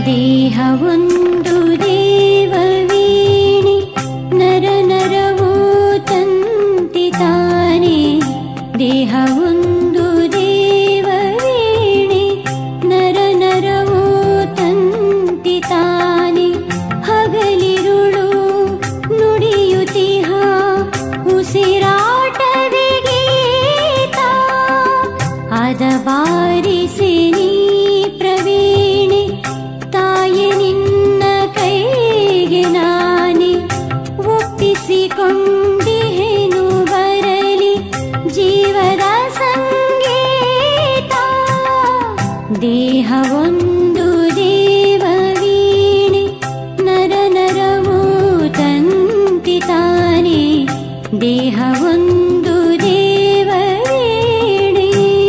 ದೇಹವೊಂದು ದೇವವೀಣೆ ನರ ನರವೋ ತಂತಿ ತಾನೆ ದೇಹವೊಂದು ದೇವವೀಣೆ ನರ ನರವೋ ತಂತಿ ತಾನೆ ಹಗಲಿರುಳು ನುಡಿಯುತ್ತಿಹ ಉಸಿರಾಟವೇ ಗೀತ ಅದ ಬಾರಿಸಿ ನೀ ಪ್ರವೀಣೆ ತಾಯ ನಿನ್ನ ಕೈಗೆ ನಾನೇ ಒಪ್ಪಿಸಿಕೊಂಡಿಹೆನು ಬರಲಿ ಜೀವದ ಸಂಗೀತ ದೇಹವೊಂದು ದೇವವೀಣೆ ನರ ನರವೋ ತಂತಿ ತಾನೆ ದೇಹವೊಂದು ದೇವವೀಣೆ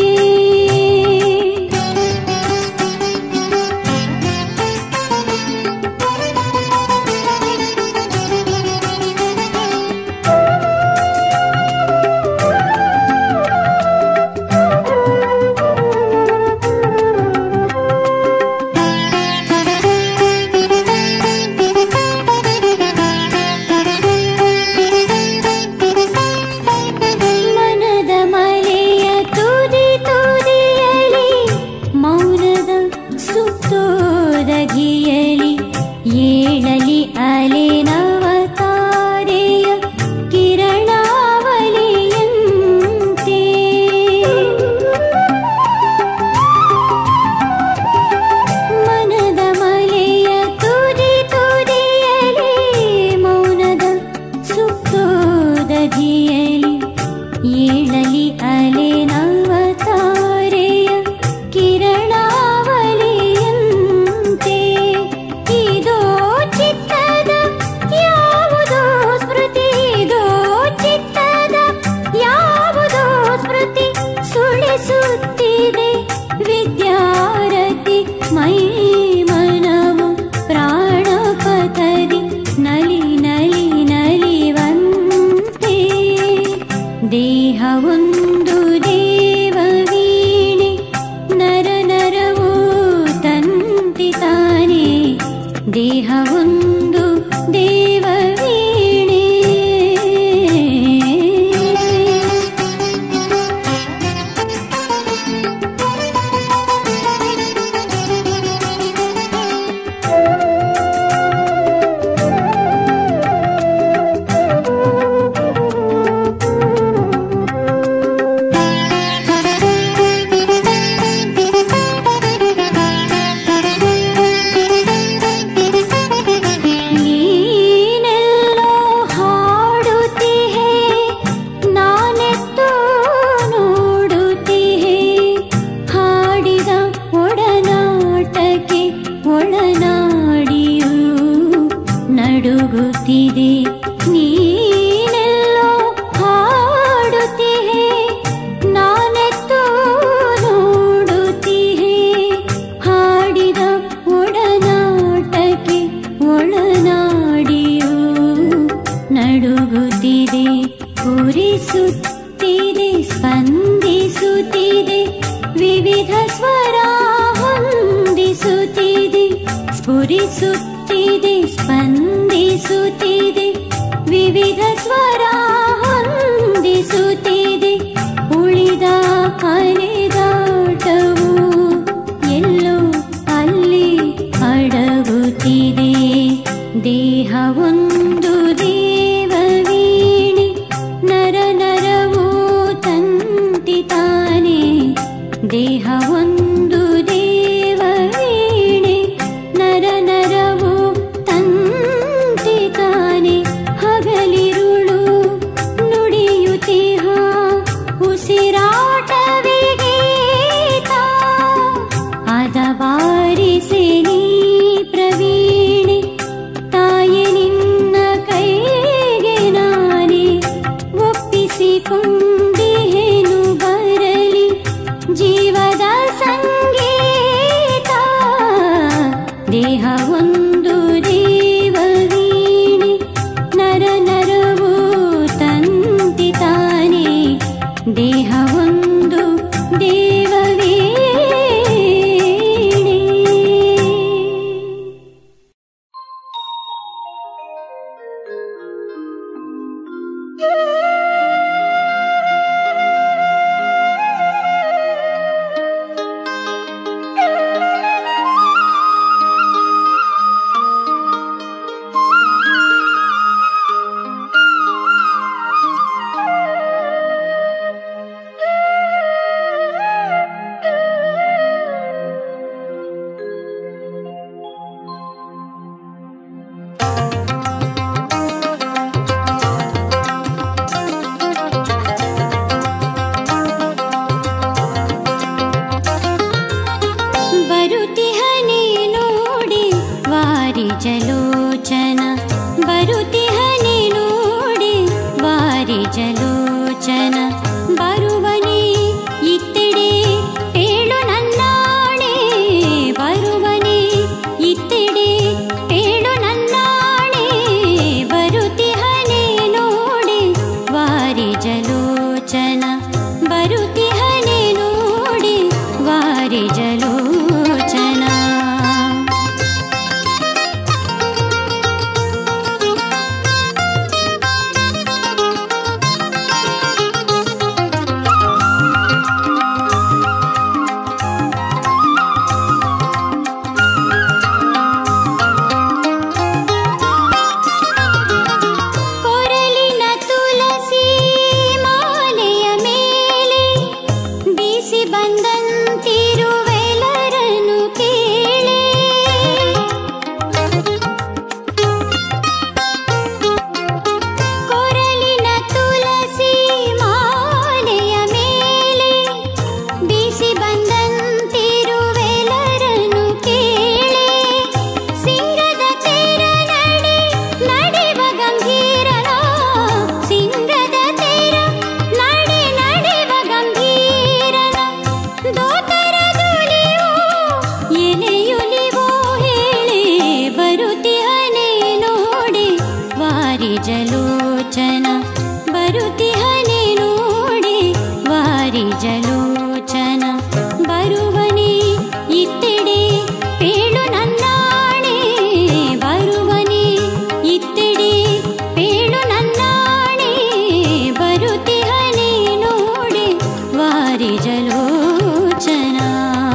ಮನದ ಮಲೆಯ ತುದಿ ತುದಿಯಲಿ ಮೌನದ ಸುತ್ತೋದ ಘಿಯಲಿ ಏಳಲಿ ಅಲೆ ನವತಾರೆಯ ಕಿರಣಾವಲಿಯಂತೆ ಮನದ ಮಲೆಯ ತುದಿ ತುದಿಯಲಿ ಮೌನದ ಸುತ್ತೋದ ಧಿಯಲಿ ಏಳಲಿ ಅಲೆ ನವತಾರೆಯ ಕಿರಣಾವಲಿಯಂತೆ ಇದೋ ಚಿತ್ತದ ಯಾವುದೋ ಸ್ಮೃತಿ ಇದೋ ಚಿತ್ತದ ಯಾವುದೋ ಸ್ಮೃತಿ ಸುಳಿಸುತ್ತಿದೆ ವಿದ್ಯಾರತಿ ಮೈ ಮನವು ಪ್ರಾಣಪತದಿ ನಲಿ ನಲಿ ನಲಿವಂತೆ ದೇಹವೊಂದು ದೇವವೀಣೆ ನರ ನರವೋ ತಂತಿ ತಾನೆ ದೇಹವೊಂದು ದೇವವೀಣೆ ನೀನೆಲ್ಲೋ ಹಾಡುತ್ತಿಹೆ ನಾನೆತ್ತೋ ನೋಡುತ್ತಿಹೆ ಹಾಡಿದ ಒಡನಾಟಕ್ಕೆ ಒಳನಾಡಿಯು ನಡುಗುತ್ತಿದೆ ನೀನೆಲ್ಲೋ ಹಾಡುತ್ತಿಹೆ ನಾನೆತ್ತೋ ನೋಡುತ್ತಿಹೆ ಹಾಡಿದ ಒಡನಾಟಕ್ಕೆ ಒಳನಾಡಿಯು ನಡುಗುತ್ತಿದೆ ಪೂರಿಸುತ್ತಿದೆ ಸ್ಪಂದಿಸುತ್ತಿದೆ ವಿವಿಧ ಸ್ವರ ಹೊಂದಿಸುತ್ತಿದೆ ಸ್ಫುರಿಸುತ್ತಿದೆ ಸ್ಪಂದಿಸುತ್ತಿದೆ ವಿವಿಧ ಸ್ವರ ಹೊಂದಿಸುತ್ತಿದೆ ಉಳಿದ ಅಲೆದಾಟವು ಎಲ್ಲೋ ಅಲ್ಲಿ ಅಡಗುತ್ತಿದೆ ದೇಹವೊಂದು ದೇವವೀಣೆ ನರ ನರವೋ ತಂತಿ ತಾನೆ ದೇಹವೊಂದು ದೇವವೀಣೆ ನರ ನರವೋ ತಂತಿ ತಾನೆ ಹಗಲಿರುಳು ನುಡಿಯುತ್ತಿಹ ಉಸಿರಾಟವೇ ಗೀತ ಅದ ಬಾರಿಸಿ ನೀ ಪ್ರವೀಣೆ ತಾಯ ನಿನ್ನ ಕೈಗೆ ನಾನೇ ಒಪ್ಪಿಸಿಕೊಂಡಿಹೆನು ಬರಲಿ ಜೀವದ ವಾರಿಜಲೋಚನಾ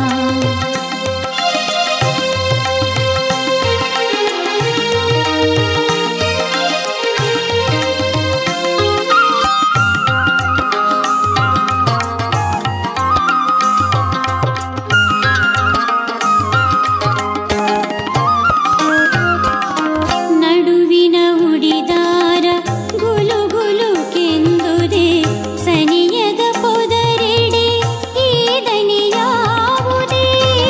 ನಡುವಿನ ಉಡಿದಾರ ಗುಲು ಗುಲು ಕೆಂದುದೆ ಸನಿಯದ ಪೊದರೆಡೆ ಈ ದನಿಯಾವುದೇ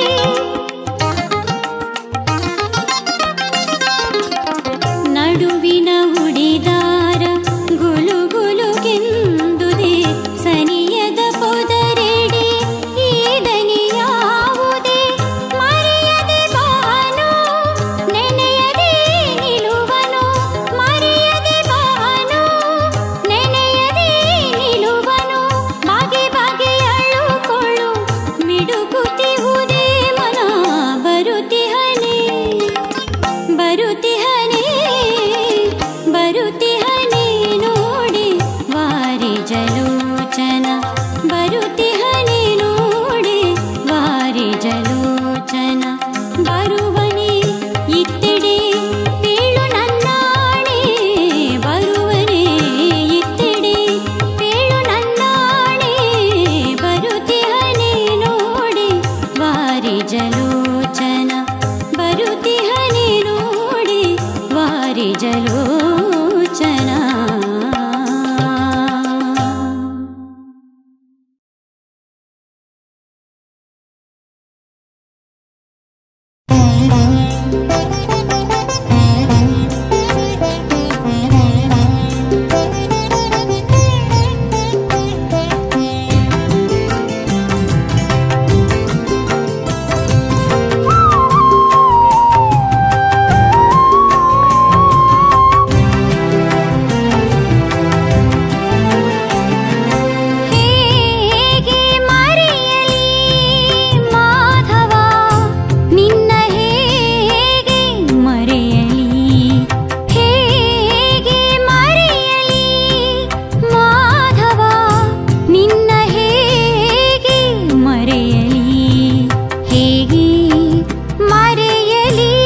ನಡುವಿನ ಉಡಿದಾರ ಗುಲು ಗುಲು ಕೆಂದುದೆ ಸನಿಯದ ಪೊದರೆಡೆ ಈ ದನಿಯಾವುದೇ ಮರೆಯದೆ ಬಾನು ನೆನೆಯದೆ ನಿಲುವನು ಮರೆಯದೆ ಬಾನು ನೆನೆಯದೆ ನಿಲುವನು ಬಗೆ ಬಗೆಯಳುಕೊಳ್ಳು ಮಿಡುಕುತಿಹುದೇ ಮನ ಬರುತಿಹನೇ ಬರುತಿಹನೇ ಬರುತಿಹನೇ ನೋಡಿ ವಾರಿ ಜಲೋಚನ ಬರುತಿಹನೇ ನೋಡಿ ವಾರಿ ಜಲೋಚನ ಬರುವನೇ ಇತ್ತೆಡೆ ಪೇಳು ನನ್ನಾಣೆ ಬರುವನೇ ಇತ್ತೆಡೆ ಪೇಳು ನನ್ನಾಣೆ ಬರುತಿಹನೇ ನೋಡಿ ವಾರಿ ಜಲೋಚನ ಬರುತಿಹನೇ ನೋಡಿ ವಾರಿ ಜಲೋಚನ ಹೇಗೆ ಮರೆಯಲಿ ಮಾಧವ ನಿನ್ನ ಹೇಗೆ ಮರೆಯಲಿ ಹೇಗೆ ಮರೆಯಲಿ ಮಾಧವ ನಿನ್ನ ಹೇಗೆ ಮರೆಯಲಿ ಹೇಗೆ ಮರೆಯಲಿ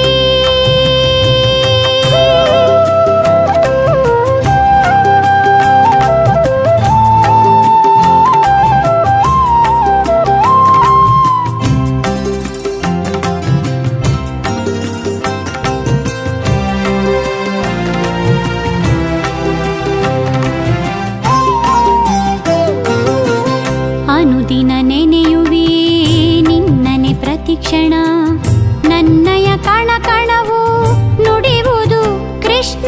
ಅನುದಿನ ನೆನೆಯುವೆ ನಿನ್ನನೆ ಪ್ರತಿಕ್ಷಣ ನನ್ನಯ ಕಣ ಕಣವು ನುಡಿಯುವುದು ಕೃಷ್ಣ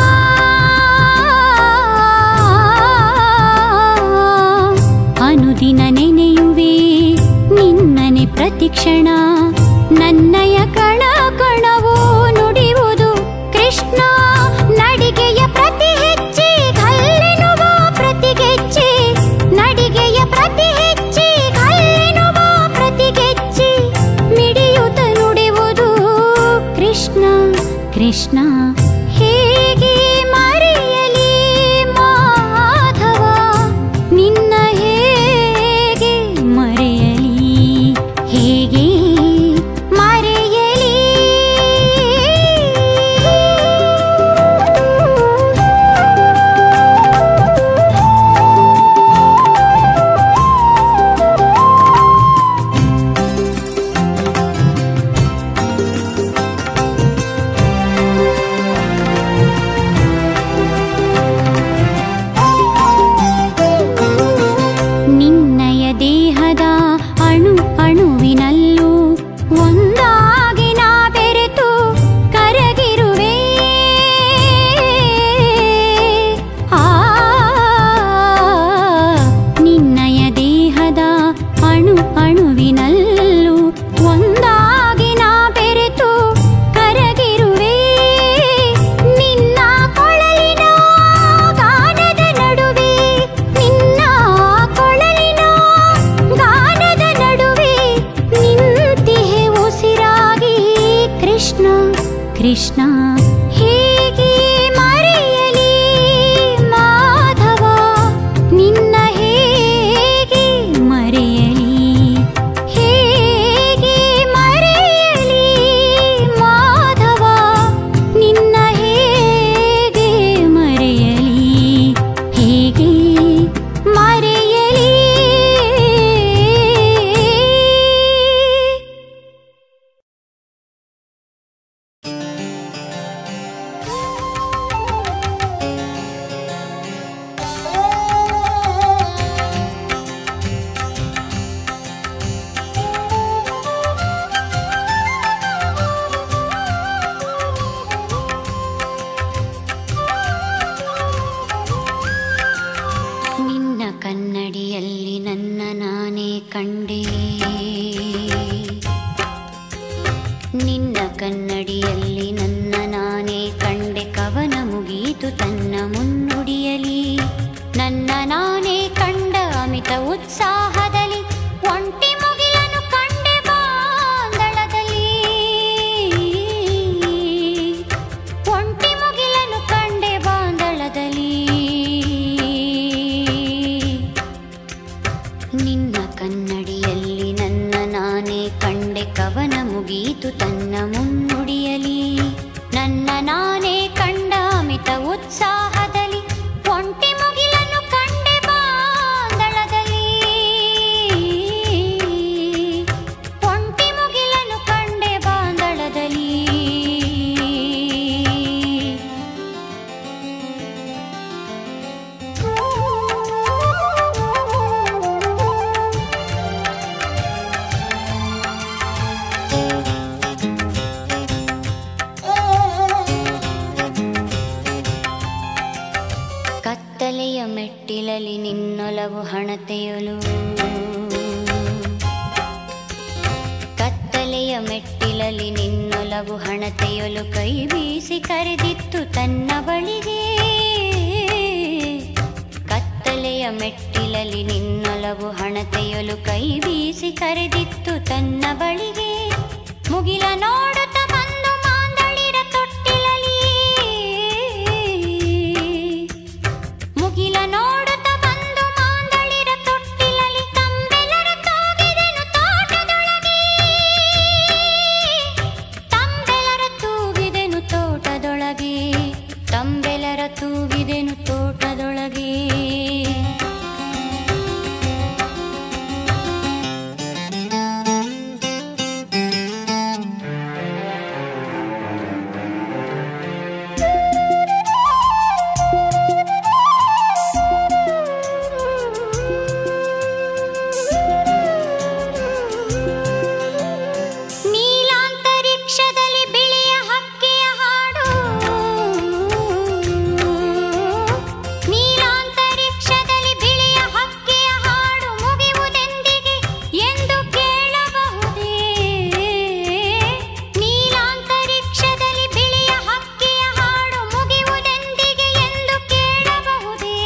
ಅನುದಿನ ನೆನೆಯುವೆ ನಿನ್ನನೆ ಪ್ರತಿಕ್ಷಣ ನನ್ನಯ ಕಣ ಕಣವು ನುಡಿಯುವುದು ಕೃಷ್ಣ ನಡಿಗೆಯ ಪ್ರತಿ ಹೆಜ್ಜೆ ಕಲ್ಲೆನುವ ಪ್ರತಿಗೆಜ್ಜೆ ನಡಿಗೆಯ ಪ್ರತಿ ಹೆಜ್ಜೆ ಕಲ್ಲೆನುವ ಪ್ರತಿಗೆಜ್ಜೆ ಮಿಡಿಯುತ್ತ ನುಡಿಯುವುದು ಕೃಷ್ಣ ಕೃಷ್ಣ ಹೇಗೆ ಮರೆಯಲಿ ಮಾಧವ ನಿನ್ನ ಹೇಗೆ ಮರೆಯಲಿ ಹೇಗೆ ಮರೆಯಲಿ ನಿನ್ನಯ ದೇಹದ ಅಣು ಅಣುವಿನಲ್ಲೂ ಒಂದಾಗಿ ನಾ ಬೆರೆತು ಕರಗಿರುವೆ ಆ ನಿನ್ನಯ ದೇಹದ ಅಣು ಅಣುವಿನಲ್ಲೂ ಒಂದಾಗಿ ನಾ ಬೆರೆತು ಕರಗಿರುವೆ ನಿನ್ನ ಕೊಳಲಿನ ಗಾನದ ನಡುವೆ ನಿನ್ನ ಕೊಳಲಿನ ಗಾನದ ನಡುವೆ ನಿಂತಿಹೆ ಉಸಿರಾಗಿ ಕೃಷ್ಣ ಕೃಷ್ಣ ಹೇಗೆ ಮರೆಯಲಿ ಮಾಧವ ನಿನ್ನ ಹೇಗೆ ಮರೆ ಕಂಡೆ ನಿನ್ನ ಕನ್ನಡಿಯಲ್ಲಿ ನನ್ನ ನಾನೇ ಕಂಡೆ ಕವನ ಮುಗಿಯಿತು ತನ್ನ ಮುನ್ನುಡಿಯಲಿ ನನ್ನ ನಾನೇ ಕಂಡ ಅಮಿತ ಉತ್ಸಾಹದಲ್ಲಿ ಒಂಟಿ ಮುಗಿಲನು ಕಂಡೆ ಬಾಂದಳದಲ್ಲಿ ಒಂಟಿ ಮುಗಿಲನು ಕಂಡೆ ಬಾಂದಳದಲ್ಲಿ ನಿನ್ನ ಕನ್ನಡಿಯಲ್ಲಿ ನನ್ನ ನಾನೇ ಕಂಡೆ ಕವನ ಮುಗಿಯಿತು ತನ್ನ ಮುನ್ನುಡಿಯಲಿ ನನ್ನ ನಾನೇ ಕಂಡ ಅಮಿತ ಉತ್ಸಾಹದಲ್ಲಿ ಒಂಟಿ ಮುಗಿಲನು ಕಂಡೆ ಬಾಂದಳದಲ್ಲಿ ಒಂಟಿ ಮುಗಿಲನು ಕಂಡೆ ಬಾಂದಳದಲ್ಲಿ ಕತ್ತಲೆಯ ಮೆಟ್ಟಿಲಲ್ಲಿ ನಿನ್ನೊಲವು ಹಣತೆಯಲು ಕತ್ತಲೆಯ ಮೆಟ್ಟಿಲಲ್ಲಿ ನಿನ್ನೊಲವು ಹಣತೆಯಲು ಕೈ ಬೀಸಿ ಕರೆದಿತ್ತು ತನ್ನ ಬಳಿಗೆ ಕತ್ತಲೆಯ ಮೆಟ್ಟಿಲಲ್ಲಿ ನಿನ್ನೊಲವು ಹಣತೆಯಲು ಕೈ ಬೀಸಿ ಕರೆದಿತ್ತು ತನ್ನ ಬಳಿಗೆ ಮುಗಿಲ ನೋಡುತ್ತ ಬಂದು ಮಾಂದಳಿರ ತೊಟ್ಟಿಲಲಿ ಮುಗಿಲ ನೋಡುತ್ತ ಬಂದು ಮಾಂದಳಿರ ತೊಟ್ಟಿಲಲಿ ತಂಬೆಲರ ತೂಗಿದೆನು ತೋಟದೊಳಗೆ ತಂಬೆಲರ ತೂಗಿದೆನು ತೋಟದೊಳಗೆ ತಂಬೆಲರ ತೂಗಿದೆನು ತೋಟದೊಳಗೆ ನೀಲಾಂತರಿಕ್ಷದಲ್ಲಿ ಬಿಳಿಯ ಹಕ್ಕಿಯ ಹಾಡು ನೀಲಾಂತರಿಕ್ಷದಲ್ಲಿ ಬಿಳಿಯ ಹಕ್ಕಿಯ ಹಾಡು ಮುಗಿಯುವುದೆಂದಿಗೆ ಎಂದು ಕೇಳಬಹುದೇ ನೀಲಾಂತರಿಕ್ಷದಲ್ಲಿ ಬಿಳಿಯ ಹಕ್ಕಿಯ ಹಾಡು ಮುಗಿಯುವುದೆಂದಿಗೆ ಎಂದು ಕೇಳಬಹುದೇ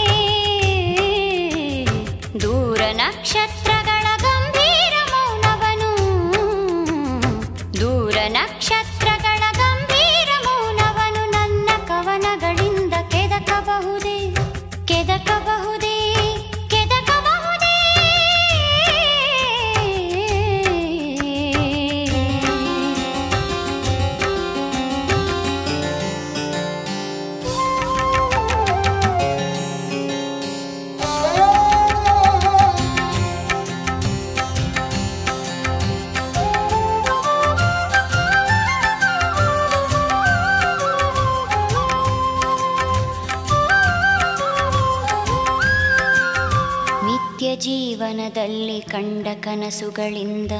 ದೂರ ನಕ್ಷತ್ರಗಳ ಗಂಭೀರ ಮೌನವನು ದೂರ ನಕ್ಷತ್ರಗಳ ಗಂಭೀರ ಮೌನವನು ನನ್ನ ಕವನಗಳಿಂದ ಕೆದಕಬಹುದೇ ಕೆದಕಬಹುದೇ ಕೆದಕಬಹುದೇ ನಿತ್ಯ ಜೀವನದಲ್ಲಿ ಕಂಡ ಕನಸುಗಳಿಂದ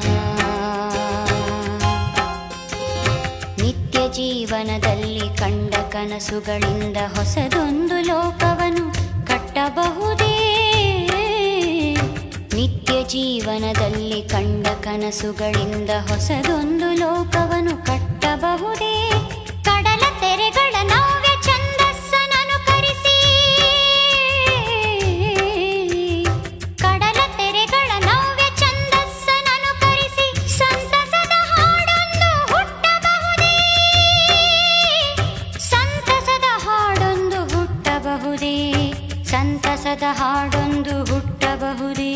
ನಿತ್ಯ ಜೀವನದಲ್ಲಿ ಕಂಡ ಕನಸುಗಳಿಂದ ಹೊಸದೊಂದು ಲೋಕವನ್ನು ಕಟ್ಟಬಹುದೇ ನಿತ್ಯ ಜೀವನದಲ್ಲಿ ಕಂಡ ಕನಸುಗಳಿಂದ ಹೊಸದೊಂದು ಲೋಕವನ್ನು ಕಟ್ಟಬಹುದೇ ಕಡಲ ತೆರೆಗಳ ನವ್ಯ ಛಂದಸ್ಸನನು ಕರಿಸಿ ಕಡಲ ತೆರೆಗಳ ನವ್ಯ ಛಂದಸ್ಸನನು ಕರಿಸಿ ಸಂತಸದ ಹಾಡೊಂದು ಹುಟ್ಟಬಹುದೇ ಸಂತಸದ ಹಾಡೊಂದು ಹುಟ್ಟಬಹುದೇ ಸಂತಸದ ಹಾಡೊಂದು ಹುಟ್ಟಬಹುದೇ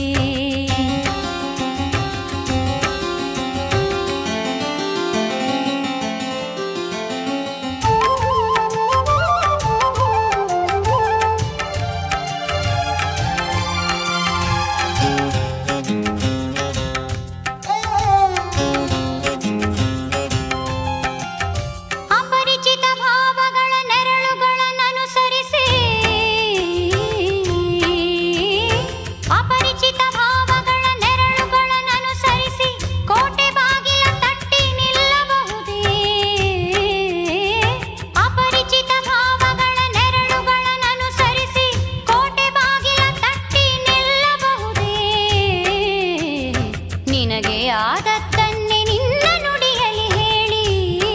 ಆದತ್ತನ್ನೇ ನಿನ್ನ ನುಡಿಯಲಿ ಹೇಳಿ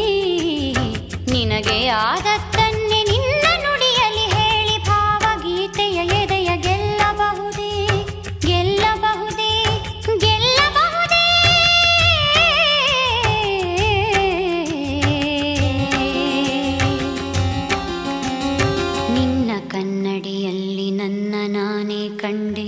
ನಿನಗೆ ಆದತ್ತನ್ನೇ ನಿನ್ನ ನುಡಿಯಲಿ ಹೇಳಿ ಭಾವಗೀತೆಯ ಎದೆಯ ಗೆಲ್ಲಬಹುದೇ ಗೆಲ್ಲಬಹುದೇ ಗೆಲ್ಲಬಹುದೇ ನಿನ್ನ ಕನ್ನಡಿಯಲ್ಲಿ ನನ್ನ ನಾನೇ ಕಂಡೆ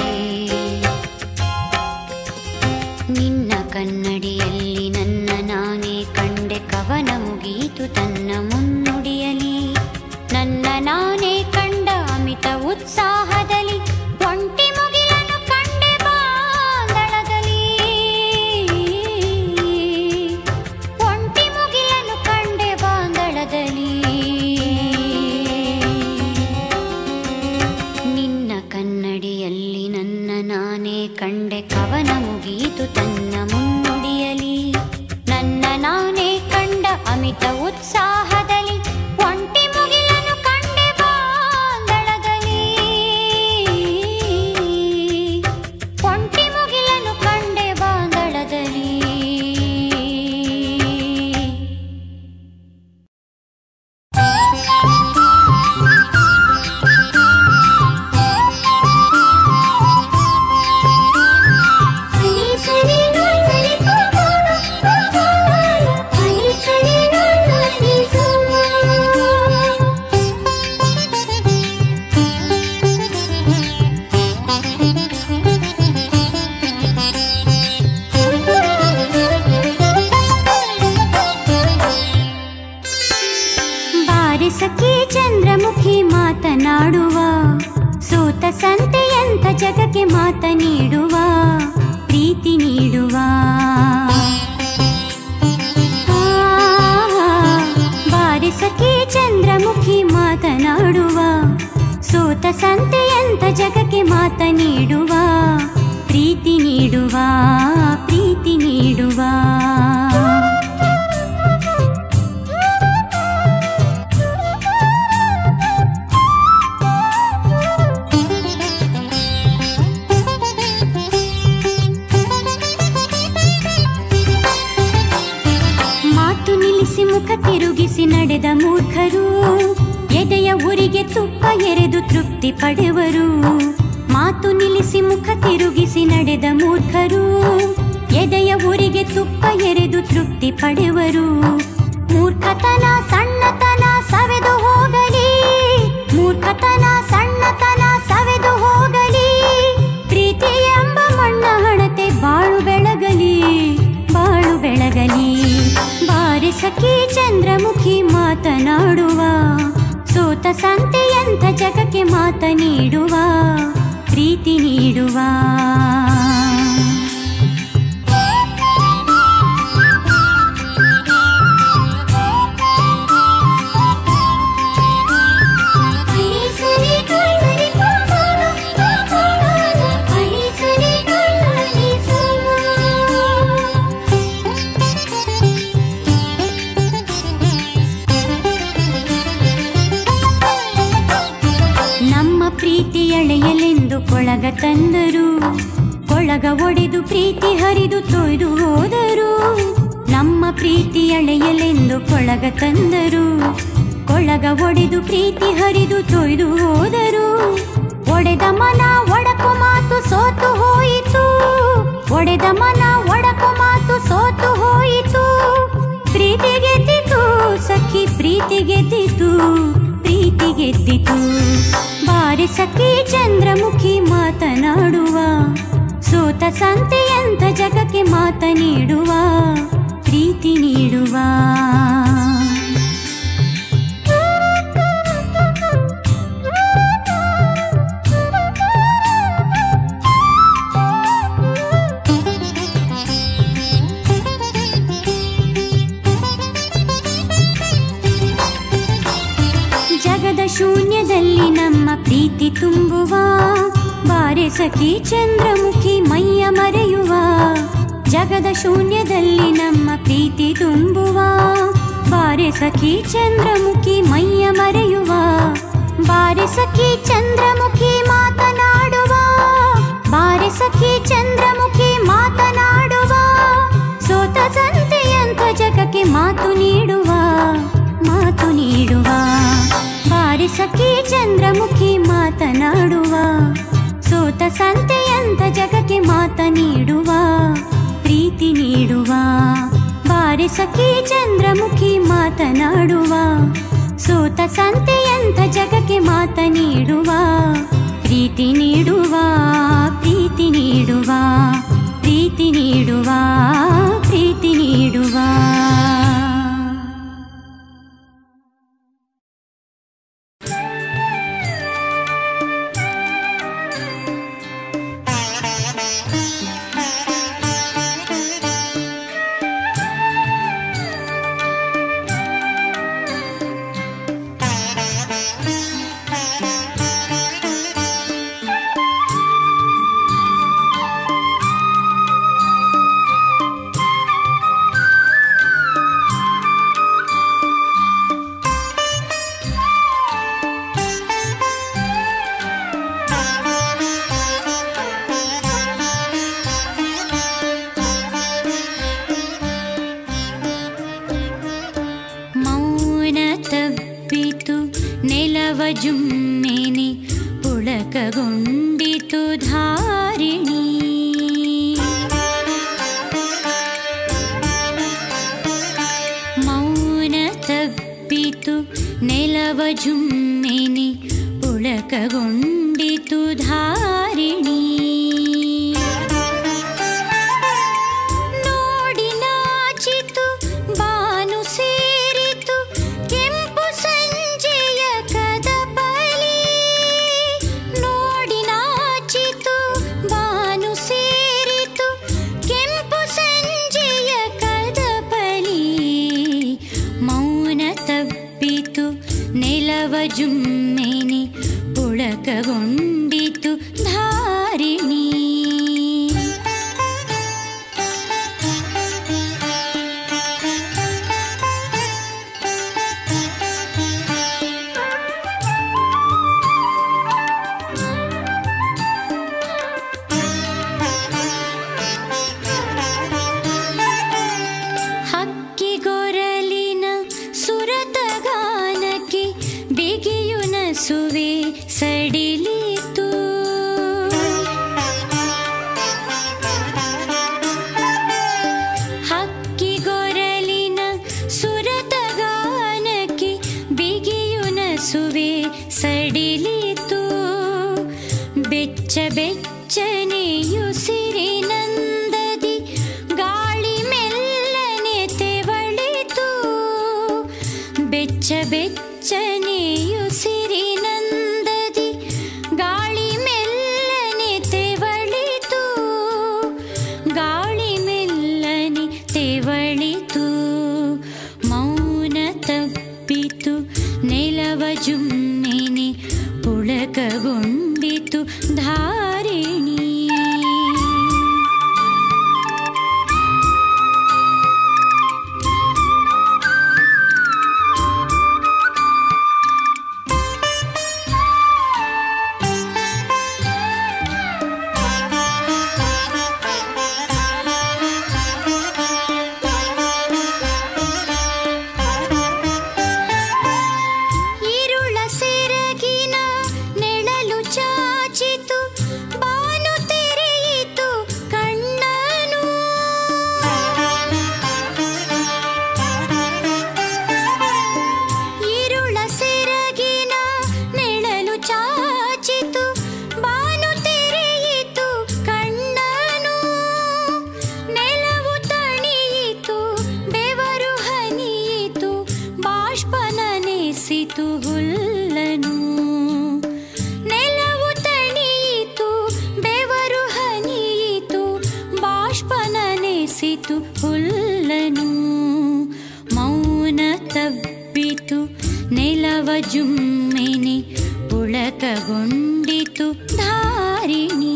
ನಿನ್ನ ಕನ್ನಡಿಯಲ್ಲಿ ನನ್ನ ನಾನೇ ಕಂಡೆ ಕವನ ಮುಗಿಯಿತು ತನ್ನ ಮುನ್ನುಡಿಯಲಿ ನನ್ನ ನಾನೇ ಕಂಡ ಅಮಿತ ಉತ್ಸಾಹದಲ್ಲಿ ಒಂಟಿ ಮುಗಿಲನ್ನು ಕಂಡೆ ಬಾಂದಳದಲ್ಲಿ ಒಂಟಿ ಮುಗಿಲನ್ನು ಕಂಡೆ ಬಾಂದಳದಲ್ಲಿ ನಿನ್ನ ಕನ್ನಡಿಯಲ್ಲಿ ನನ್ನ ನಾನೇ ಕಂಡೆ ಕವನ ಮುಗಿಯಿತು ತನ್ನ ಮುನ್ನುಡಿಯಲಿ ನನ್ನ ನಾನೇ ಕಂಡ ಅಮಿತ ಉತ್ಸಾಹದಲ್ಲಿ ಒಂಟಿ ಮುಗಿಲನ್ನು ಕಂಡೆ ಬಾಂದಳದಲ್ಲಿ ಒಂಟಿ ಮುಗಿಲನ್ನು ಕಂಡೆ ಬಾಂದಳದಲ್ಲಿ ಬಾರಿ ಸಖಿ ಚಂದ್ರಮುಖಿ ಮಾತನಾಡುವ ಸೂತ ಸಂತೆಯಂತ ಜಗಕ್ಕೆ ಮಾತ ನೀಡುವ ಪ್ರೀತಿ ನೀಡುವ ಆ, ಬಾರಿ ಸಖಿ ಚಂದ್ರಮುಖಿ ಮಾತನಾಡುವ ಸೂತ ಸಂತೆಯಂತ ಜಗಕ್ಕೆ ಮಾತ ನೀಡುವ ಪ್ರೀತಿ ನೀಡುವ ಪ್ರೀತಿ ನೀಡುವ ಮಾತು ನಿಲ್ಲಿಸಿ ಮುಖ ತಿರುಗಿಸಿ ನಡೆದ ಮೂರ್ಖರು ಎದೆಯ ಉರಿಗೆ ತುಪ್ಪ ಎರೆದು ತೃಪ್ತಿ ಪಡೆವರು ಮಾತು ನಿಲ್ಲಿಸಿ ಮುಖ ತಿರುಗಿಸಿ ನಡೆದ ಮೂರ್ಖರು ಎದೆಯ ಉರಿಗೆ ತುಪ್ಪ ಎರೆದು ತೃಪ್ತಿ ಪಡೆವರು ಮೂರ್ಖತನ ಸಣ್ಣತನ ಸವೆದು ಹೋಗಲಿ ಮೂರ್ಖತನ ಸಣ್ಣತನ ಸವೆದು ಹೋಗಲಿ ಪ್ರೀತಿ ಎಂಬ ಮಣ್ಣ ಹಣತೆ ಬಾಳು ಬೆಳಗಲಿ ಬಾಳು ಬೆಳಗಲಿ ಬಾರಿ ಸಖಿ ಚಂದ್ರಮುಖಿ ಮಾತನಾಡುವ ಸೋತ ಸಂತೆಯಂತ ಜಗಕ್ಕೆ ಮಾತ ನೀಡುವ ಪ್ರೀತಿ ನೀಡುವ ನಮ್ಮ ಪ್ರೀತಿ ಎಳೆಯಲೆಂದು ಕೊಳಗ ತಂದರು ಕೊಳಗ ಒಡೆದು ಪ್ರೀತಿ ಹರಿದು ತೊಯ್ದು ಹೋದರು ನಮ್ಮ ಪ್ರೀತಿ ಎಳೆಯಲೆಂದು ಕೊಳಗ ತಂದರು ಕೊಳಗ ಒಡೆದು ಪ್ರೀತಿ ಹರಿದು ತೊಯ್ದು ಹೋದರು ಒಡೆದ ಮನ ಒಡಕು ಮಾತು ಸೋತು ಹೋಯಿತು ಒಡೆದ ಮನ ಒಡಕು ಮಾತು ಸೋತು ಹೋಯಿತು ಪ್ರೀತಿ ಗೆದ್ದಿತು ಸಖಿ ಪ್ರೀತಿ ಗೆದ್ದಿತು ಪ್ರೀತಿ ಗೆದ್ದಿತು ಬಾರಿ ಸಖಿ ಚಂದ್ರಮುಖಿ ಮಾತನಾಡುವ ಸೋತ ಸಂತೆಯಂತ ಜಗಕ್ಕೆ ಮಾತ ನೀಡುವ ಪ್ರೀತಿ ನೀಡುವ ಜಗದ ಶೂನ್ಯದಲ್ಲಿ ನಮ್ಮ ಪ್ರೀತಿ ತುಂಬುವ ಬಾರೆ ಸಖಿ ಚಂದ್ರಮುಖಿ ಮೈಯ ಮರೆಯುವ ಜಗದ ಶೂನ್ಯದಲ್ಲಿ ನಮ್ಮ ಪ್ರೀತಿ ತುಂಬುವ ಬಾರೆ ಸಖಿ ಚಂದ್ರಮುಖಿ ಮೈಯ ಮರೆಯುವ ಬಾರೆ ಸಖಿ ಚಂದ್ರಮುಖಿ ಮಾತನಾಡುವ ಬಾರೆ ಸಖಿ ಚಂದ್ರಮುಖಿ ಮಾತನಾಡುವ ಮಾತು ನೀಡುವ ಮಾತು ನೀಡುವ ಬಾರಿ ಸಖಿ ಚಂದ್ರಮುಖಿ ಮಾತನಾಡುವ ಸೋತ ಸಂತೆಯಂತ ಜಗಕ್ಕೆ ಮಾತ ನೀಡುವ ಪ್ರೀತಿ ನೀಡುವ ಬಾರಿ ಸಖಿ ಚಂದ್ರಮುಖಿ ಮಾತನಾಡುವ ಸೋತ ಸಂತೆಯಂತ ಜಗಕ್ಕೆ ಮಾತ ನೀಡುವ ಪ್ರೀತಿ ನೀಡುವ ಪ್ರೀತಿ ನೀಡುವ ಪ್ರೀತಿ ನೀಡುವ ಪ್ರೀತಿ ನೀಡುವ ಮೌನ ತಪ್ಪಿತು ನೆಲವ ಜುಮ್ಮೆನೆ ಪುಳಕಗೊಂಡಿತು ಧಾರಿಣಿ ಮೌನ ತಪ್ಪಿತು ನೆಲವ ಜುಮ್ಮೆನೆ ಪುಳಕಗೊಂಡಿತು ಧಾರಿಣಿ ನೋಡಿ ನಾಚಿತು ಬಾನು ಸೇರಿತು ಕೆಂಪು ಸಂಜೆಯ ಕದಪಲಿ ನೋಡಿ ನಾಚಿತು ಬಾನು ಸೇರಿತು ಕೆಂಪು ಸಂಜೆಯ ಕದಪಲಿ ಮೌನ ತಪ್ಪಿತು ನೆಲವ ಜುಮ್ಮೆನೆ ಪುಳಕಗೊಂಡಿತು ಧಾರಿಣಿ ಹಕ್ಕಿಗೊರಲಿನ ಸುರತಗಾನಕ್ಕೆ ಬಿಗಿಯು ನಸುವೆ ಸಡಿಲಿತು ಹಕ್ಕಿಗೊರಲಿನ ಸುರತಗಾನಕ್ಕೆ ಬಿಗಿಯು ನಸುವೆ ಸಡಿಲಿತು ಬೆಚ್ಚ ಬೆಚ್ಚನೆಯು ಸಿರಿನಂದದಿ ಗಾಳಿ ಮೆಲ್ಲನೆ ತೆವಳಿತು ಬೆಚ್ಚ ಬೆಚ್ಚನೆಯು ಸಿರಿನಂದದಿ ಗಾಳಿ ಮೆಲ್ಲನೆ ತೆವಳಿತು ಗಾಳಿ ಮೆಲ್ಲನೆ ತೆವಳಿತು ಮೌನ ತಪ್ಪಿತು ನೆಲವ ಜುಮ್ಮೆನೆ ಪುಳಕಗೊಂಡಿತು ಧಾರಿಣಿ ಇರುಳ ಸೆರಗಿನ ನೆಳಲು ಚಾಚಿತು ಬಾನು ತೆರೆಯಿತು ಕಣ್ಣನು ಇರುಳ ಸೆರಗಿನ ನೆಳಲು ಚಾಚಿತು ಬಾನು ತೆರೆಯಿತು ಕಣ್ಣನು ನೆಲವು ತಣಿಯಿತು ಬೆವರು ಹನಿಯಿತು ಬಾಷ್ಪನನೆಸಿತು ಹುಲ್ಲನು ನೆಲವು ತಣಿಯಿತು ಬೆವರು ಹನಿಯಿತು ಬಾಷ್ಪನನೆಸಿತು ಹುಲ್ಲನು ಮೌನ ತಬ್ಬಿತು ನೆಲವ ಜುಮ್ಮೆನೆ ಪುಳಕಗೊಂಡಿತು ಧಾರಿಣಿ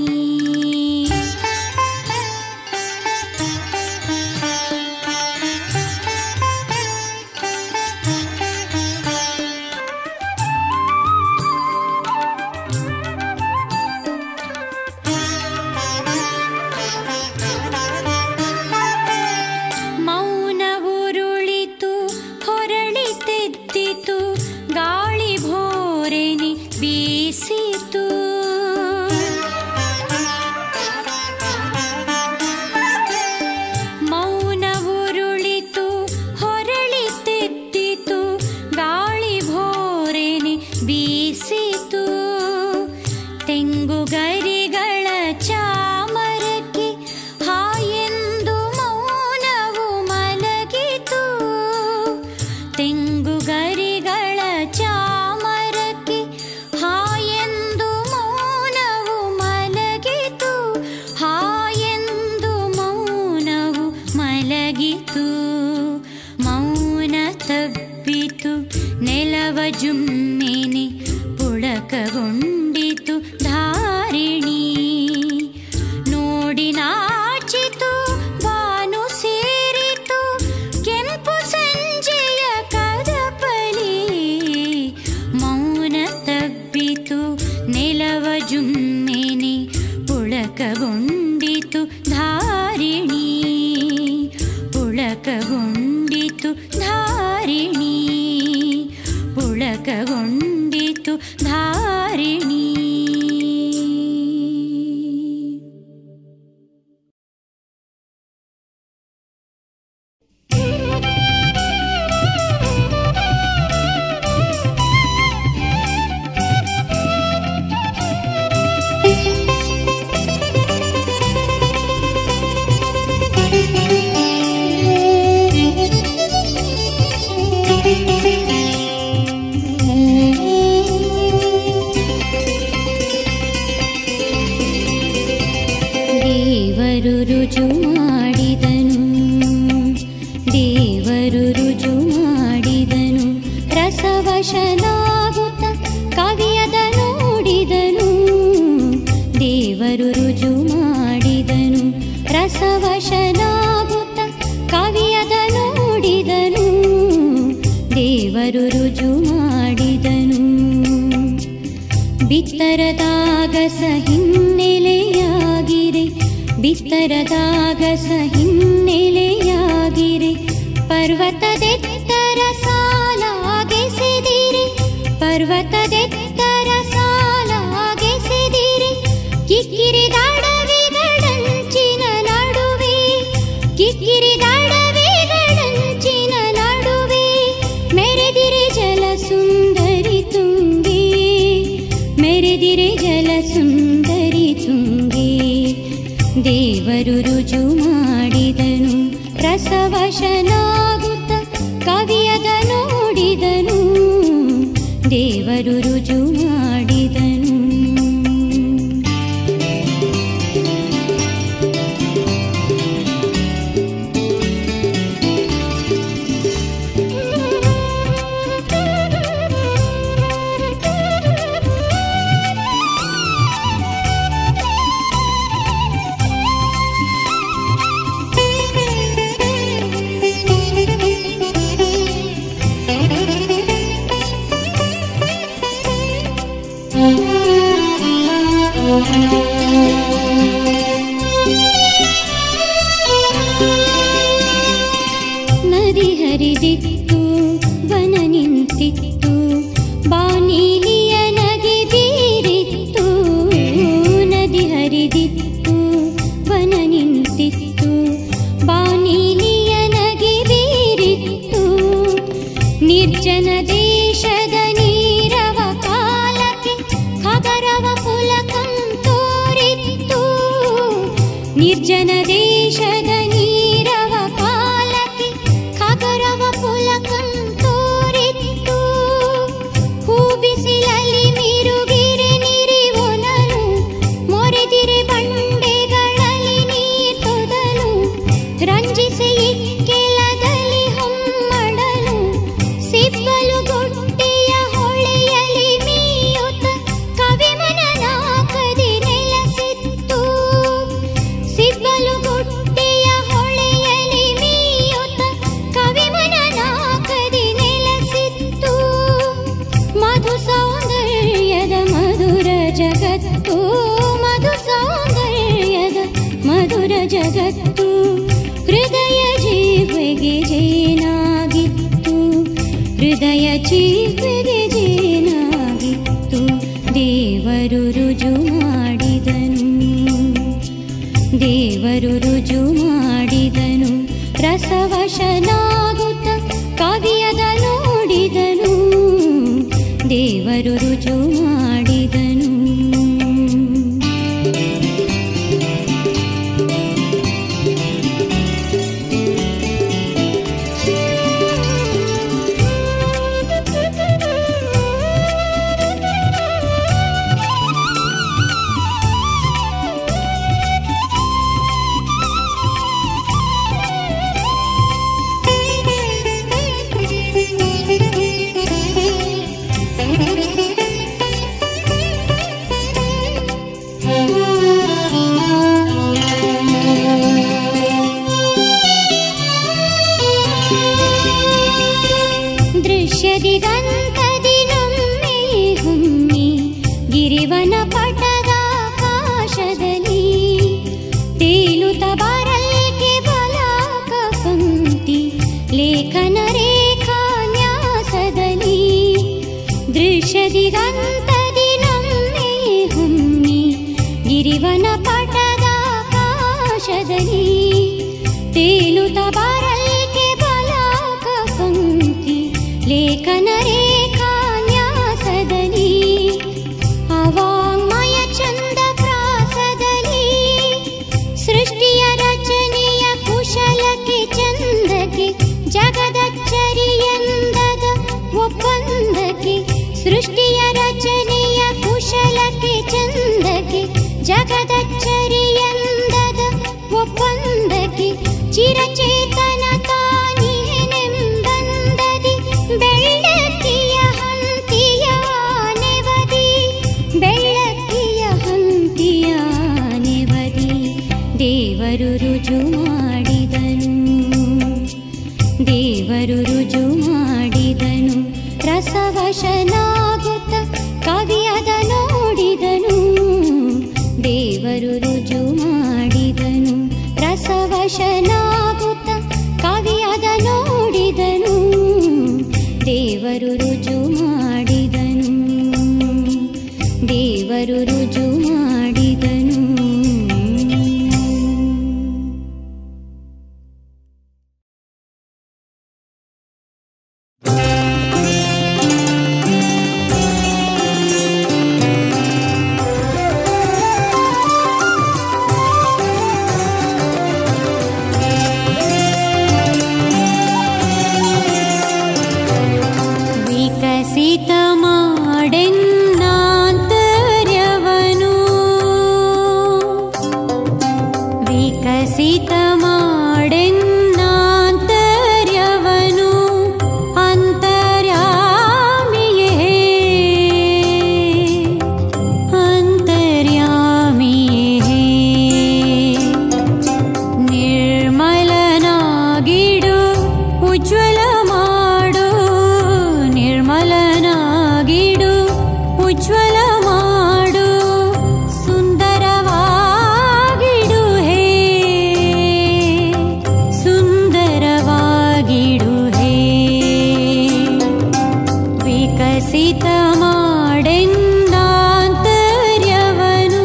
ಮೌನ ಉರುಳಿತು ನಗಿತು ಮೌನ ತಬ್ಬಿತು ನೆಲವ ಜುಮ್ಮೆನೆ ಪುಳಕಗೊಂಡಿತು ಧಾರಿಣಿ ನೋಡಿ ನಾಚಿತು ಬಾನು ಸೇರಿತು ಕೆಂಪು ಸಂಜೆಯ ಕದಪಲಿ ಮೌನ ತಬ್ಬಿತು ನೆಲವ ಜುಮ್ಮೆನೆ ಪುಳಕಗೊಂಡಿತು ಧಾರಿಣಿ ಪುಳಕಗೊಂಡಿತು ಧಾರಿಣಿ ಪುಳಕಗೊಂಡಿತು ಧಾರಿಣಿ ದೇವರು ರುಜು ಮಾಡಿದನು ದೇವರು ರುಜು ಮಾಡಿದನು ರಸವಶನಾಗುತ್ತ ಕವಿಯದ ನೋಡಿದನು ದೇವರು ರುಜು ಮಾಡಿದನು ರಸವಶನಾಗುತ್ತ ಕವಿಯದ ನೋಡಿದನು ದೇವರು ರುಜು ಮಾಡಿದನು ಬಿತ್ತರದಾಗಸ ಹಿನ್ನೆಲೆಯಾಗಿರೆ ಬಿತ್ತರದಾಗಸ ಹಿನ್ನೆಲೆಯಾಗಿರೆ ಪರ್ವತದೆತ್ತರ ಸಾಲಾಗೆಸೆದಿರೆ ಪರ್ವತದೆತ್ತರ ಸಾಲಾಗೆಸೆದಿರೆ ಕಿಕ್ಕಿರಿದಾಡವಿಗಳಂಚಿನ ನಡುವೆ ಕಿಕ್ಕಿರಿದಾಡವಿಗಳಂಚಿನ ನಡುವೆ ಮೆರೆದಿರೆ ಜಲ ಸುಂದರಿ ತುಂಗೆ ಮೆರೆದಿರೆ ಜಲ ಸುಂದರಿ ತುಂಗೆ ದೇವರು ರುಜು ಮಾಡಿದನು ರಸವಶನಾಗುತ್ತ ಕವಿಯದ ನೋಡಿದನು ದೇವರು ರುಜು ಮಾಡಿದನು ನದಿ ಹರಿದಿತ್ತು ವನ ನಿಂತಿತ್ತು ಬಾನೀಲಿಯ ನಗೆ ಬೀರಿತ್ತು ನದಿ ಹರಿದಿತ್ತು ವನ ನಿಂತಿತ್ತು ಬಾನೀಲಿಯ ನಗೆ ಬೀರಿತ್ತು ನಿರ್ಜನ ದೇಶದ ನೀರವ ಕಾಲಕ್ಕೆ ಖಗರವ ಪುಲಕಂ ತೋರಿತ್ತು ನಿರ್ಜನ ದೇಶದ ನೀರವ ಕಾಲಕ್ಕೆ ಖಗರವ ಪುಲಕಂ ತೋರಿತ್ತು ಹೂ ಬಿಸಿಲಲ್ಲಿ ಮಿರುಗಿರೆ ನಿರಿವೊನಲು ಮೊರೆದಿರೆ ಬಂಡೆಗಳಲ್ಲಿ ನೀರ್ ತೊದಲು ರಂಜಿಸಿ ಇಕ್ಕೆಲದಲ್ಲಿ ಹೊಮ್ಮಡಲು ಸಿಬ್ಬಲು ಗೊಟ್ಟೆಯ ಹೊಳೆಯಲಿ ಮೀಯುತ್ತ ಕವಿಮನನಾಕದಿ ನೆಲಸಿತ್ತು ಸಿಬ್ಬಲು ಗೊಟ್ಟೆಯ ಹೊಳೆಯಲಿ ಮೀಯುತ್ತ ಕವಿಮನನಾಕದಿ ನೆಲಸಿತ್ತು ಮಧು ಸೌಂದರ್ಯದ ಮಧುರ ಜಗತ್ತು ಮಧು ಸೌಂದರ್ಯದ ಮಧುರ ಜಗತ್ತು ಹೃದಯ ಜೀವೆಗೆ ಜೇನಾಗಿತ್ತು ಹೃದಯ ಜೀವೆಗೆ ಜೇನಾಗಿತ್ತು ದೇವರು ರುಜು ಮಾಡಿದನು ದೇವರು ರುಜು ಮಾಡಿದನು ರಸವಶನಾಗುತ್ತ ಕವಿಯದ ನೋಡಿದನು ದೇವರು ರುಜು ಮಾಡಿದನು ದೃಶ್ಯದಿಗಂತದಿ ನಮ್ಮೆ ಹುಮ್ಮಿ ಗಿರಿವನ ಪಟದ ಆಕಾಶದಲ್ಲಿ ತೇಲುತ್ತ ಬರಲ್ಕೆ ಬಲಾಕ ಪಂಕ್ತಿ ಲೇಖನ ರೇಖಾನ್ಯಾಸದಲ್ಲಿ ದೃಶ್ಯದಿಗಂತದಿ ನಮ್ಮೆ ಹುಮ್ಮಿ ಗಿರಿವನ ಪಟದ ಆಕಾಶದಲ್ಲಿ ತೇಲುತ್ತ ಬರಲ್ಕೆ ಬಲಾಕ ಪಂಕ್ತಿ ಲೇಖನ ರೇಖಾನ್ಯಾಸದಲ್ಲಿ ಅವಾಂಗ್ಮಯ ಚಂದ ಪ್ರಾಸದಲ್ಲಿ ಸೃಷ್ಟಿಯ ರಚನೆಯ ಕುಶಲಕ್ಕೆ ಚಂದಕ್ಕೆ ಜಗದಚ್ಚರಿಯಂದದ ಒಪ್ಪಂದಕ್ಕೆ ಸೃಷ್ಟಿಯ ರಚನೆಯ ಕುಶಲಕ್ಕೆ ಚಂದಕ್ಕೆ ಜಗದಚ್ಚರಿಯಂದದ ಒಪ್ಪಂದಕ್ಕೆ ಚಿರಚೇತನ ತಾನಿಹೆನೆಂಬಂದದಿ ಬೆಳ್ಳಕ್ಕಿಯ ಹಂತಿಯ ನೆವದಿ ಬೆಳ್ಳಕ್ಕಿಯ ಹಂತಿಯ ನೆವದಿ ದೇವರು ರುಜು ಮಾಡಿದನು ದೇವರು ರುಜು ಮಾಡಿದನು ರಸವಶನಾಗುತ್ತ ಕವಿಯದ ನೋಡಿದನು ದೇವರು ರುಜು ಮಾಡಿದನು ರಸವಶನಾಗುತ್ತ ಕವಿಯದ ನೋಡಿದನು ದೇವರು ರುಜು ಮಾಡಿದನು ದೇವರು ರುಜು ಮಾಡಿದನು ವಿಕಸಿತ ಮಾಡೆನ್ನಾಂತರ್ಯವನು ವಿಕಸಿತ ಮಾಡೆನ್ನಾಂತರ್ಯವನು ಅಂತರ್ಯಾಮಿಯೇ ಅಂತರ್ಯಾಮಿಯೇ ನಿರ್ಮಲನಾಗಿಡು ಉಜ್ವಲ ಮಾಡು ನಿರ್ಮಲನಾಗಿಡು ಉಜ್ವಲ ಮಾಡು ಸುಂದರವಾಗಿಡು ಹೇ ಸುಂದರವಾಗಿಡು ಹೇ ವಿಕಸಿತ ಮಾಡೆಂದಾಂತರ್ಯವನು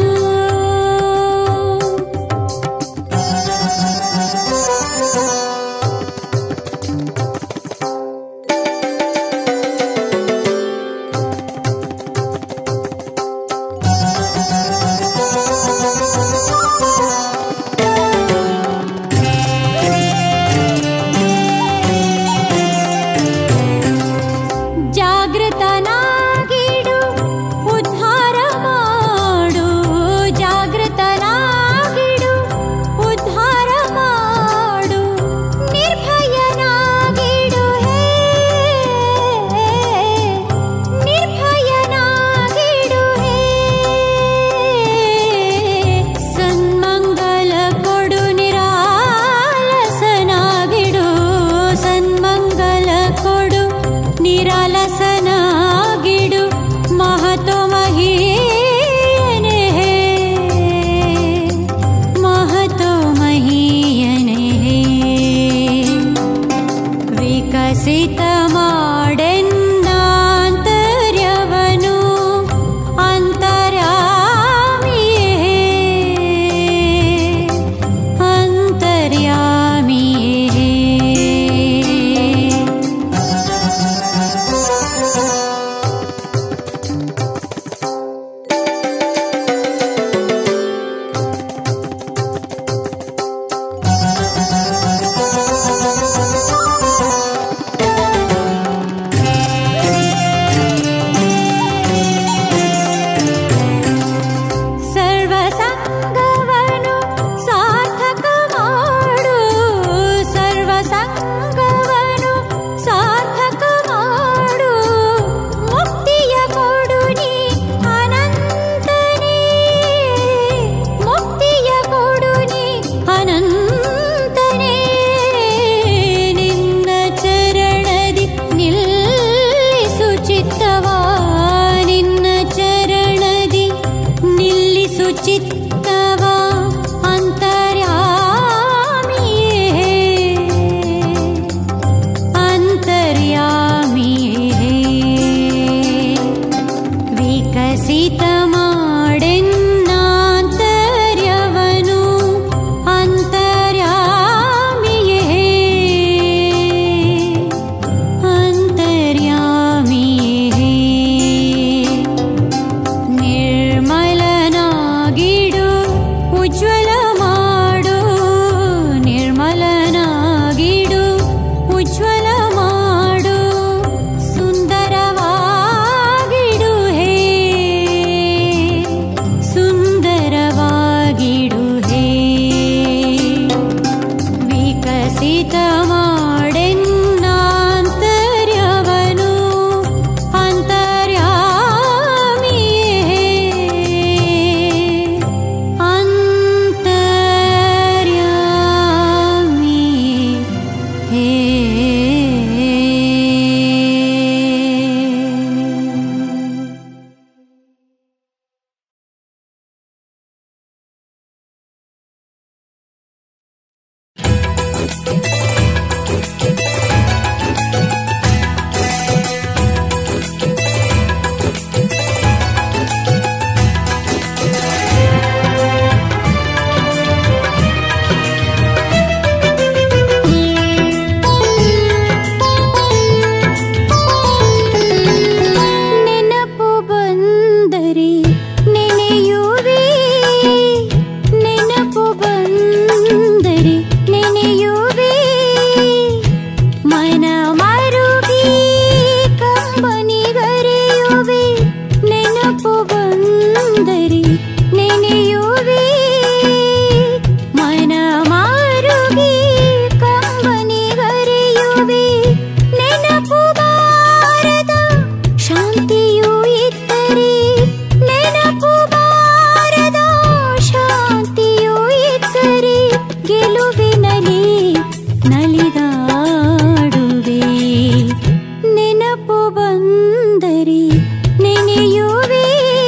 ಜಾಗೃತನಾಗಿಡು ಉದ್ಧಾರ ಮಾಡು ಜಾಗೃತನಾಗಿಡು ಉದ್ಧಾರ ಮಾಡು ನಿರ್ಭಯನಾಗಿಡು ಹೇ ನಿರ್ಭಯನಾಗಿಡು ಹೇ ಸನ್ಮಂಗಲ ಕೊಡು ನಿರಾಲಸನಾಗಿಡು ಸನ್ಮಂಗಲ ಕೊಡು ನಿರಾಲಸನಾಗಿಡು ಮಹತೋ ಮಹೀಯನೆ ಹೇ ಮಹತೋ ಮಹೀಯನೆ ಹೇ ವಿಕಸಿತ ಮಾಡೆನ್ನಾಂತರ್ಯವನು ಅಂತರ್ಯಾಮಿಯೇ ಅಂತರ್ಯಾಮಿಯೇ ಹಿತ ಮಾಡೆನ್ನಾಂತರ್ಯವನು ಅಂತರ್ಯಾಮಿಯೇ ಅಂತರ್ಯಾಮಿ ಹೇ ನೆನಪು ಬಂದರೆ ನೆನೆಯುವೆ ನೆನಪು ಬಂದರೆ ನೆನೆಯುವೆ ಮನ ಮರುಗಿ ಕಂಬನಿಗರೆಯುವೆ ನೆನಪು ಬಂದರೆ ನೆನೆಯುವೆ ಮನ ಮಾರುಗಿ ಕಂಬನಿಗರೆಯುವೆ ನೆನಪು ಬಾರದ ಶಾಂತಿಯೂ ಇದ್ದರೆ ನೆನಪು ಬಾರದ ಶಾಂತಿಯೂ ಇದ್ದರೆ ಗೆಲುವಿನಲ್ಲಿ ನಲಿದಾಡುವೆ ನೆನಪು ಬಂದರೆ ನೆನೆಯುವೆ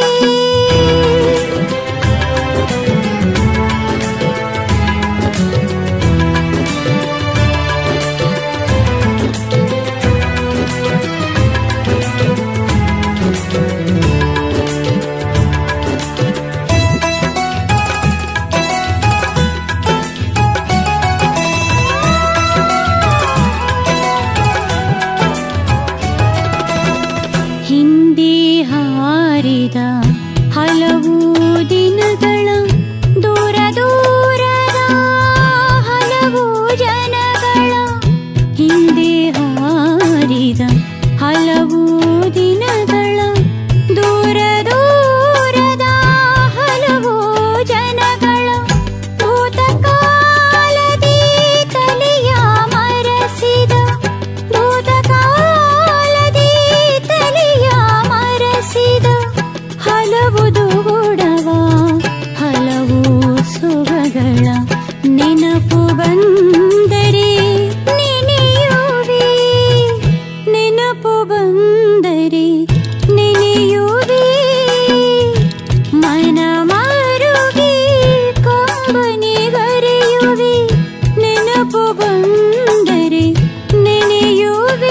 ಹಿಂದೆ ಹಾರಿದ ಹಲವು ದಿನಗಳ ದೂರ ದೂರದ ಹಲವು ಜನಗಳ ಹಿಂದೆ ಹಾರಿದ ಹಲವು ದಿನಗಳ ದೂರ ದೂರದ ಹಲವು ಜನಗಳ ಭೂತಕಾಲದಿ ತಲೆಯ ಮರಸಿದ ಭೂತಕಾಲದಿ ತಲೆಯ ಮರಸಿದ ಹಲವು ದೂಡವ ಹಲವು ಸೊಗಗಳ ನೆನಪು ಬಂದರೆ ನೆನೆಯುವೆ ನೆನಪು ಬಂದರೆ ನೆನೆಯುವೆ ಮನ ಮರುಗಿ ಕಂಬನಿಗರೆಯುವೆ ನೆನಪು ಬಂದರೆ ನೆನೆಯುವೆ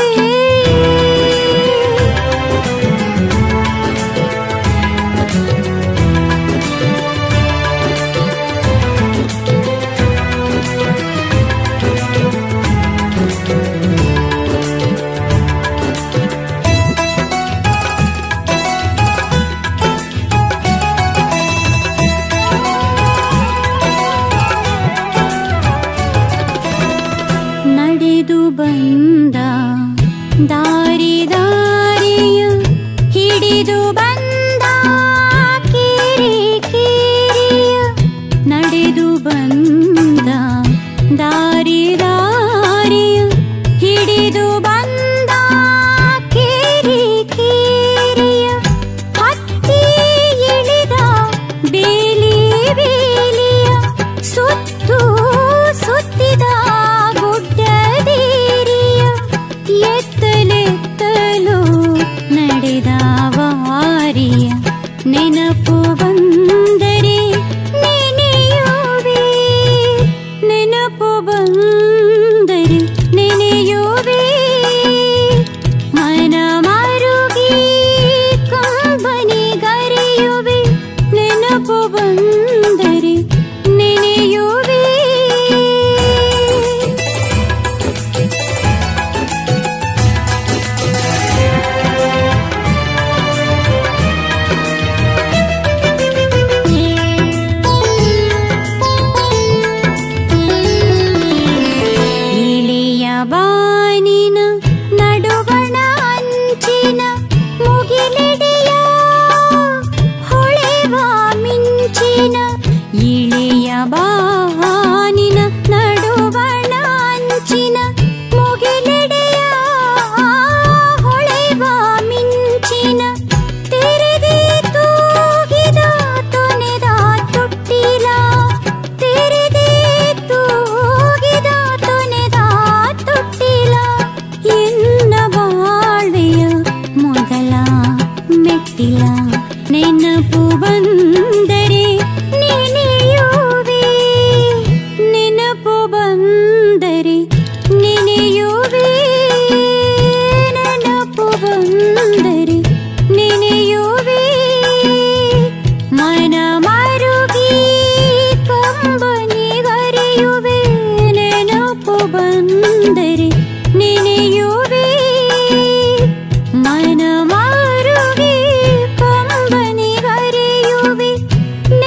ನಡೆದು ಬಂದ ದಾರಿ ದಾರಿಯ ಹಿಡಿದು ಬಂದ ಕಿರಿ ಕಿರಿಯ ನಡೆದು ಬಂದ ದಾರಿ ದಾರಿಯ ಹಿಡಿದು ಬಂದ ಕಿರಿ ಕಿರಿಯ ಹತ್ತಿ ಇಳಿದ ಬೇಲಿ ಬೇಲಿಯ ಸುತ್ತು ಸುತ್ತಿದ ಗುಡ್ಡದೇರಿಯ ಎತ್ತಲೆತ್ತಲು ನಡೆದ ವಾರಿಯ ನೆನಪು ಬಂದರೆ ನೆನೆಯುವೆ ನೆನಪು ಬಂದರೆ ನೆನೆಯುವೆ ಮನ ಮರುಗಿ ಕಂಬನಿಗರೆಯುವೆ ನೆನಪು ಬಂದರೆ ನೆನೆಯುವೆ ಬಂದರೆ ನೆನೆಯುವೆ ಮನ ಮಾರುವೆ ಕಂಬನಿಗರೆಯುವೆ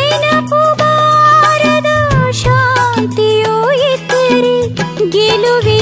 ನೆನಪು ಬಾರದ ಶಾಂತಿಯೂ ಇದ್ದರೆ ಗೆಲುವೆ